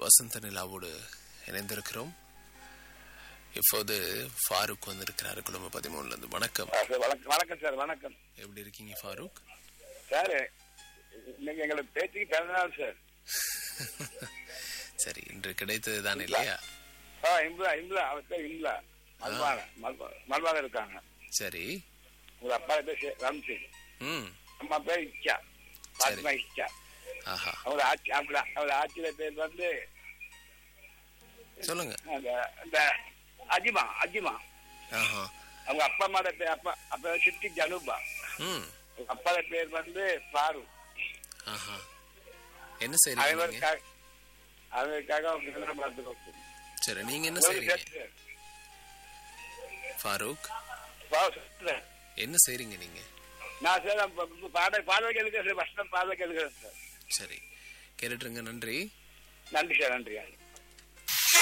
வசந்த நிலாவோடு இணைந்திருக்கிறோம் இப்போது ஃபாரூக் வந்திருக்கிறாரு குழும பதிமூணுல இருந்து வணக்கம் ஆ, சார், வணக்கம் வணக்கம் சார் வணக்கம் எப்படி இருக்கீங்க ஃபாரூக் சார் இன்னைக்கு எங்களுக்கு பேச்சுக்கு பிறந்தநாள் சார் சரி இன்று கிடைத்தது தான் இல்லையா ஆ இம்லா இம்லா அவர் பேர் இம்லா மல்வான மல்வான இருக்காங்க சரி உங்க அப்பா பேர் சே- ரம்சி ம் அம்மா பேர் இச்சா பாத்மா இச்சா ஆஹா அவங்க ஆட்சி அவங்க அவங்க ஆட்சியில பேர் வந்து சொல்லுங்க அந்த அந்த அஜிமா அஜிமா ஆஹா அவங்க அப்பா அம்மாட பேர் அப்பா அப்பா சித்தி ஜனூபா ம் அவங்க அப்பாட பேர் வந்து பாரு ஆஹா என்ன செய்றீங்க நீங்க? அவருக்காக அவருக்காக அவங்க எல்லாம் பார்த்துக்கோங்க சரி நீங்க என்ன உங்களுக்கு செய்றீங்க பேர் ஃபாரூக் வா, சொல்றேன். என்ன செய்றீங்க நீங்க நான் சார் அப்ப- அப்ப பாட பாடல் கேளுக்கிறேன் சார் ஃபர்ஸ்ட் பாடல் கேளுக்கிறேன் சார் சரி கேட்டுட்டுருங்க நன்றி நன்றி சார் நன்றி